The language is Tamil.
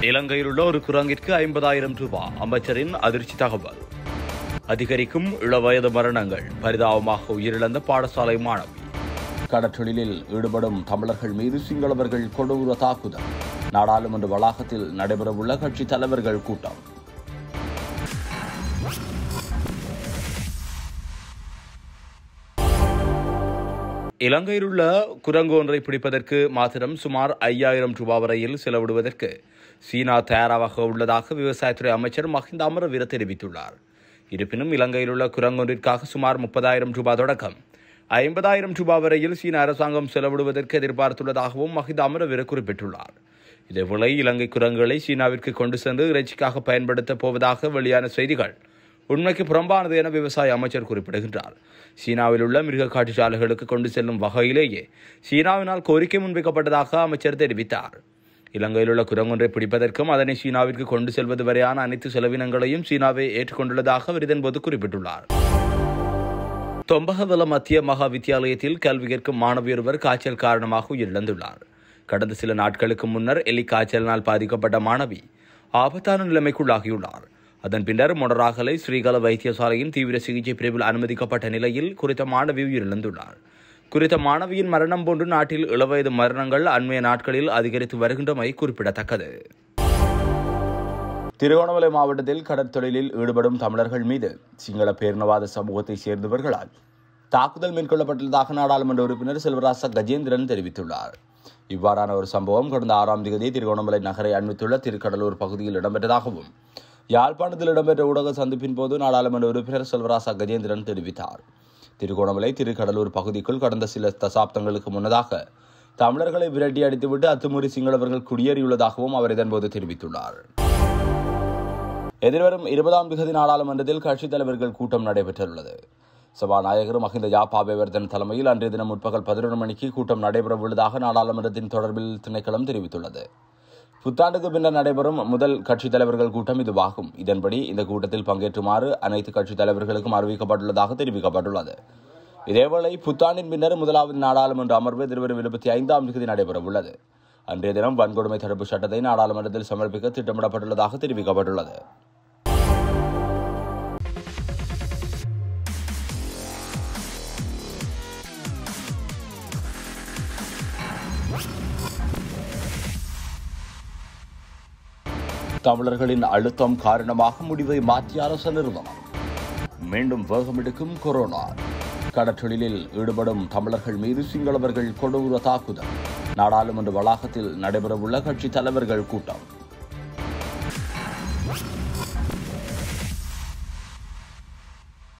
இலங்கையில் உள்ள ஒரு குரங்கிற்கு ஐம்பதாயிரம் ரூபாய் அமைச்சரின் அதிர்ச்சி தகவல் அதிகரிக்கும் இளவயது மரணங்கள் பரிதாபமாக உயிரிழந்த பாடசாலை மாணவி கடற்றொழிலில் ஈடுபடும் தமிழர்கள் மீது சிங்களவர்கள் கொடூர தாக்குதல் நாடாளுமன்ற வளாகத்தில் நடைபெறவுள்ள கட்சி தலைவர்கள் கூட்டம் இலங்கையில் உள்ள குரங்கு ஒன்றை பிடிப்பதற்கு மாத்திரம் சுமார் ஐயாயிரம் ரூபாய் வரையில் செலவிடுவதற்கு சீனா தயாராக உள்ளதாக விவசாயத்துறை அமைச்சர் மஹிந்த அமரவீர தெரிவித்துள்ளார் இருப்பினும் இலங்கையில் உள்ள குரங்கொன்றிற்காக சுமார் முப்பதாயிரம் ரூபாய் தொடக்கம் ஐம்பதாயிரம் ரூபாய் வரையில் சீன அரசாங்கம் செலவிடுவதற்கு எதிர்பார்த்துள்ளதாகவும் மஹிந்த அமரவீர குறிப்பிட்டுள்ளார் இதேவேளை இலங்கை குரங்குகளை சீனாவிற்கு கொண்டு சென்று இறைச்சிக்காக பயன்படுத்தப் போவதாக வெளியான செய்திகள் உண்மைக்கு புறம்பானது என விவசாய அமைச்சர் குறிப்பிடுகின்றார் சீனாவில் உள்ள மிருக காட்டுச்சாலைகளுக்கு கொண்டு செல்லும் வகையிலேயே சீனாவினால் கோரிக்கை முன்வைக்கப்பட்டதாக அமைச்சர் தெரிவித்தார் இலங்கையில் உள்ள குரங்கொன்றை பிடிப்பதற்கும் அதனை சீனாவிற்கு கொண்டு செல்வது வரையான அனைத்து செலவினங்களையும் சீனாவே ஏற்றுக்கொண்டுள்ளதாக அவர் இதன்போது குறிப்பிட்டுள்ளார் தொம்பகவல மத்திய மகா வித்தியாலயத்தில் கல்வி கற்கும் மாணவியொருவர் காய்ச்சல் காரணமாக உயிரிழந்துள்ளார் கடந்த சில நாட்களுக்கு முன்னர் எலி காய்ச்சலினால் பாதிக்கப்பட்ட மாணவி ஆபத்தான நிலைமைக்குள்ளாகியுள்ளார் அதன் பின்னர் மொடராகலை ஸ்ரீகல வைத்தியசாலையின் தீவிர சிகிச்சை பிரிவில் அனுமதிக்கப்பட்ட நிலையில் குறித்த மாணவி உயிரிழந்துள்ளார் குறித்த மாணவியின் மரணம் போன்று நாட்டில் இளவயது மரணங்கள் அண்மைய நாட்களில் அதிகரித்து வருகின்றமை குறிப்பிடத்தக்கது திருகோணமலை மாவட்டத்தில் கடற்தொழிலில் ஈடுபடும் தமிழர்கள் மீது சிங்கள பேரினவாத சமூகத்தை சேர்ந்தவர்களால் தாக்குதல் மேற்கொள்ளப்பட்டுள்ளதாக நாடாளுமன்ற உறுப்பினர் செல்வராச கஜேந்திரன் தெரிவித்துள்ளார் இவ்வாறான ஒரு சம்பவம் கடந்த ஆறாம் தேதி திருகோணமலை நகரை அண்மித்துள்ள திருக்கடலூர் பகுதியில் இடம்பெற்றதாகவும் யாழ்ப்பாணத்தில் இடம்பெற்ற ஊடக சந்திப்பின் போது நாடாளுமன்ற உறுப்பினர் செல்வராசா கஜேந்திரன் தெரிவித்தார் திருகோணமலை திருக்கடலூர் பகுதிக்குள் கடந்த சில தசாப்தங்களுக்கு முன்னதாக தமிழர்களை விரட்டி அடித்துவிட்டு அத்துமீறி சிங்களவர்கள் குடியேறியுள்ளதாகவும் அவர் இதன்போது தெரிவித்துள்ளார் எதிர்வரும் இருபதாம் திகதி நாடாளுமன்றத்தில் கட்சித் தலைவர்கள் கூட்டம் நடைபெற்றுள்ளது சபாநாயகர் மஹிந்த யாப்பாபேவர்தன் தலைமையில் அன்றைய தினம் முற்பகல் பதினொரு மணிக்கு கூட்டம் நடைபெறவுள்ளதாக நாடாளுமன்றத்தின் தொடர்பில் திணைக்களம் தெரிவித்துள்ளது புத்தாண்டுக்கு பின்னர் நடைபெறும் முதல் கட்சித் தலைவர்கள் கூட்டம் இதுவாகும் இதன்படி இந்த கூட்டத்தில் பங்கேற்றுமாறு அனைத்து கட்சித் தலைவர்களுக்கும் அறிவிக்கப்பட்டுள்ளதாக தெரிவிக்கப்பட்டுள்ளது இதேவேளை புத்தாண்டின் பின்னர் முதலாவது நாடாளுமன்ற அமர்வு எதிர்வரும் இருபத்தி ஐந்தாம் தேதி நடைபெறவுள்ளது அன்றைய தினம் வன்கொடுமை தடுப்பு சட்டத்தை நாடாளுமன்றத்தில் சமர்ப்பிக்க திட்டமிடப்பட்டுள்ளதாக தெரிவிக்கப்பட்டுள்ளது தமிழர்களின் அழுத்தம் காரணமாக முடிவை மாற்றிய அரசு நிறுவனம் மீண்டும் வேகமெடுக்கும் கொரோனா கடற்றொழிலில் ஈடுபடும் தமிழர்கள் மீது சிங்களவர்கள் கொடூர தாக்குதல் நாடாளுமன்ற வளாகத்தில் நடைபெறவுள்ள கட்சி தலைவர்கள் கூட்டம்